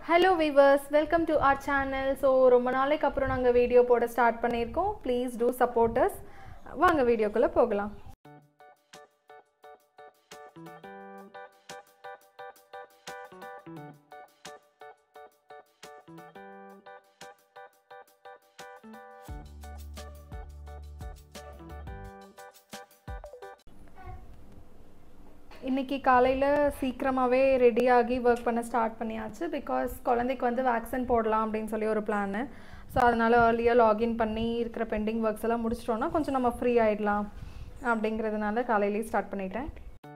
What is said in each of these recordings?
hello viewers welcome to our channel so ரொம்ப நாளைக்கு அப்புறம் நாங்கள் வீடியோ போட ஸ்டார்ட் பண்ணியிருக்கோம் ப்ளீஸ் டூ சப்போர்ட்டர்ஸ் வாங்க வீடியோக்குள்ளே போகலாம் இன்றைக்கி காலையில் சீக்கிரமாகவே ரெடியாகி ஒர்க் பண்ண ஸ்டார்ட் பண்ணியாச்சு பிகாஸ் குழந்தைக்கு வந்து வேக்சின் போடலாம் அப்படின்னு சொல்லி ஒரு பிளானு ஸோ அதனால் ஏர்லியாக லாகின் பண்ணி இருக்கிற பெண்டிங் ஒர்க்ஸ் எல்லாம் முடிச்சிட்டோன்னா கொஞ்சம் நம்ம ஃப்ரீ ஆகிடலாம் அப்படிங்கிறதுனால காலையிலேயே ஸ்டார்ட் பண்ணிட்டேன்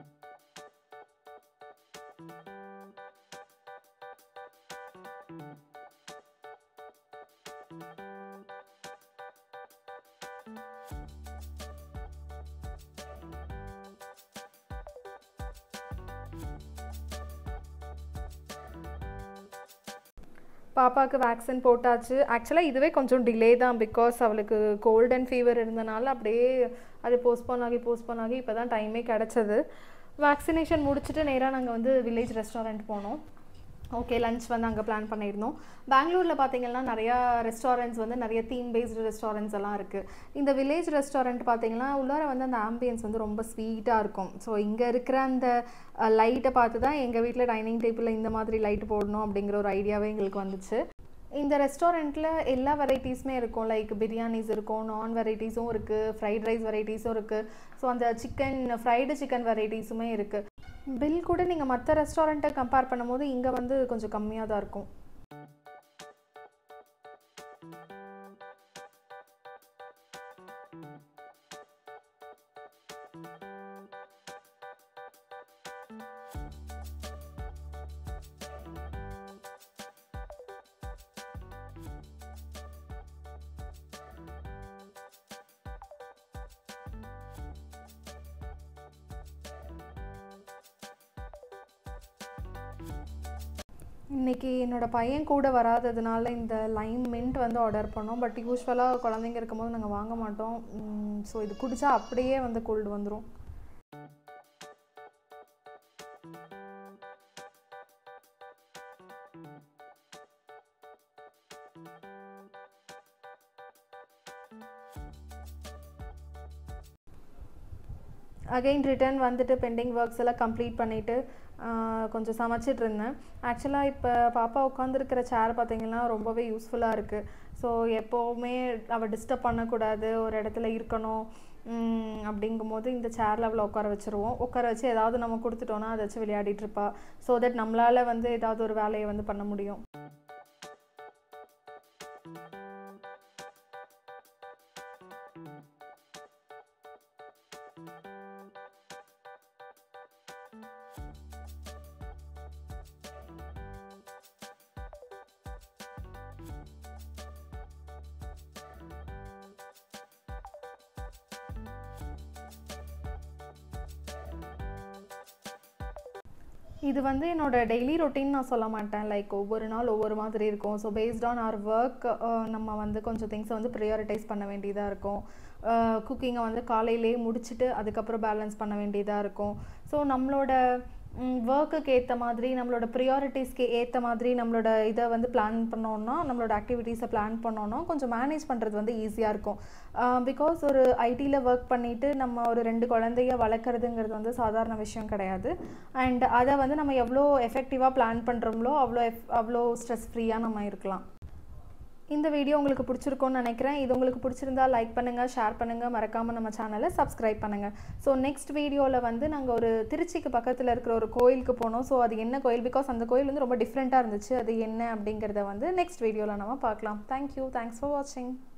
பாப்பாவுக்கு வேக்சின் போட்டாச்சு ஆக்சுவலாக இதுவே கொஞ்சம் டிலே தான் பிகாஸ் அவளுக்கு கோல்ட் அண்ட் ஃபீவர் இருந்தனால அப்படியே அது போஸ்ட்போன் ஆகி போஸ்ட்போன் ஆகி இப்போ தான் டைமே கிடச்சது வேக்சினேஷன் முடிச்சுட்டு நேராக நாங்கள் வந்து வில்லேஜ் ரெஸ்டாரண்ட் போனோம் ஓகே லஞ்ச் வந்து அங்கே பிளான் பண்ணியிருந்தோம் பெங்களூரில் பார்த்தீங்கன்னா நிறையா ரெஸ்டாரண்ட்ஸ் வந்து நிறைய தீம் பேஸ்டு ரெஸ்டாரண்ட்ஸ் எல்லாம் இருக்குது இந்த வில்லேஜ் ரெஸ்டாரண்ட் பார்த்தீங்கன்னா உள்ளார வந்து அந்த ஆம்பியன்ஸ் வந்து ரொம்ப ஸ்வீட்டாக இருக்கும் ஸோ இங்கே இருக்கிற அந்த லைட்டை பார்த்து தான் எங்கள் வீட்டில் டைனிங் டேபிளில் இந்த மாதிரி லைட் போடணும் அப்படிங்கிற ஒரு ஐடியாவே எங்களுக்கு வந்துச்சு இந்த ரெஸ்டாரண்ட்டில் எல்லா வெரைட்டிஸுமே இருக்கும் லைக் பிரியாணிஸ் இருக்கும் நான் வெரைட்டிஸும் இருக்குது ஃப்ரைட் ரைஸ் வெரைட்டிஸும் இருக்குது ஸோ அந்த சிக்கன் ஃப்ரைடு சிக்கன் வெரைட்டிஸுமே இருக்குது பில் கூட நீங்கள் மற்ற ரெஸ்டாரண்ட்டை கம்பேர் பண்ணும்போது இங்கே வந்து கொஞ்சம் கம்மியாக தான் இருக்கும் இன்றைக்கி என்னோடய பையன் கூட வராததுனால இந்த லைம் மின்ட் வந்து ஆர்டர் பண்ணோம் பட் யூஸ்வலாக குழந்தைங்க இருக்கும்போது நாங்கள் வாங்க மாட்டோம் ஸோ இது குடித்தா அப்படியே வந்து கோல்டு வந்துடும் அகெயின் ரிட்டர்ன் வந்துட்டு பெண்டிங் ஒர்க்ஸ் எல்லாம் கம்ப்ளீட் பண்ணிவிட்டு கொஞ்சம் சமைச்சிட்டு இருந்தேன் ஆக்சுவலாக இப்போ பாப்பா உட்காந்துருக்கிற சேர் பார்த்திங்கன்னா ரொம்பவே யூஸ்ஃபுல்லாக இருக்குது ஸோ எப்போவுமே அவள் டிஸ்டர்ப் பண்ணக்கூடாது ஒரு இடத்துல இருக்கணும் அப்படிங்கும்போது இந்த சேரில் அவளை உட்கார வச்சுருவோம் உட்கார வச்சு ஏதாவது நம்ம கொடுத்துட்டோன்னா அதை வச்சு விளையாடிட்டு இருப்பா ஸோ தட் நம்மளால் வந்து ஏதாவது ஒரு வேலையை வந்து பண்ண முடியும் இது வந்து என்னோடய டெய்லி ரொட்டீன் நான் சொல்ல மாட்டேன் லைக் ஒவ்வொரு நாள் ஒவ்வொரு மாதிரி இருக்கும் so based on our work நம்ம வந்து கொஞ்சம் திங்ஸை வந்து ப்ரியாரிட்டைஸ் பண்ண வேண்டியதாக இருக்கும் குக்கிங்கை வந்து காலையிலேயே முடிச்சுட்டு அதுக்கப்புறம் பேலன்ஸ் பண்ண வேண்டியதாக இருக்கும் ஸோ நம்மளோட ஒர்க்குக்கு ஏற்ற மாதிரி நம்மளோட ப்ரியாரிட்டிஸ்க்கு ஏற்ற மாதிரி நம்மளோட இதை வந்து பிளான் பண்ணோன்னா நம்மளோட ஆக்டிவிட்டீஸை பிளான் பண்ணோன்னா கொஞ்சம் மேனேஜ் பண்ணுறது வந்து ஈஸியாக இருக்கும் பிகாஸ் ஒரு ஐடியில் ஒர்க் பண்ணிவிட்டு நம்ம ஒரு ரெண்டு குழந்தைய வளர்க்குறதுங்கிறது வந்து சாதாரண விஷயம் கிடையாது அண்ட் அதை வந்து நம்ம எவ்வளோ எஃபெக்டிவாக பிளான் பண்ணுறோம்லோ அவ்வளோ எஃப் அவ்வளோ ஸ்ட்ரெஸ் ஃப்ரீயாக நம்ம இருக்கலாம் இந்த வீடியோ உங்களுக்கு பிடிச்சிருக்கும்னு நினைக்கிறேன் இது உங்களுக்கு பிடிச்சிருந்தா லைக் பண்ணுங்கள் ஷேர் பண்ணுங்கள் மறக்காமல் நம்ம சேனலை சப்ஸ்கிரைப் பண்ணுங்கள் ஸோ நெக்ஸ்ட் வீடியோவில் வந்து நாங்கள் ஒரு திருச்சிக்கு பக்கத்தில் இருக்கிற ஒரு கோயிலுக்கு போனோம் ஸோ அது என்ன கோயில் பிகாஸ் அந்த கோயில் வந்து ரொம்ப டிஃப்ரெண்ட்டாக இருந்துச்சு அது என்ன அப்படிங்கிறத வந்து நெக்ஸ்ட் வீடியோவில் நம்ம பார்க்கலாம் தேங்க்யூ தேங்க்ஸ் ஃபார் வாட்சிங்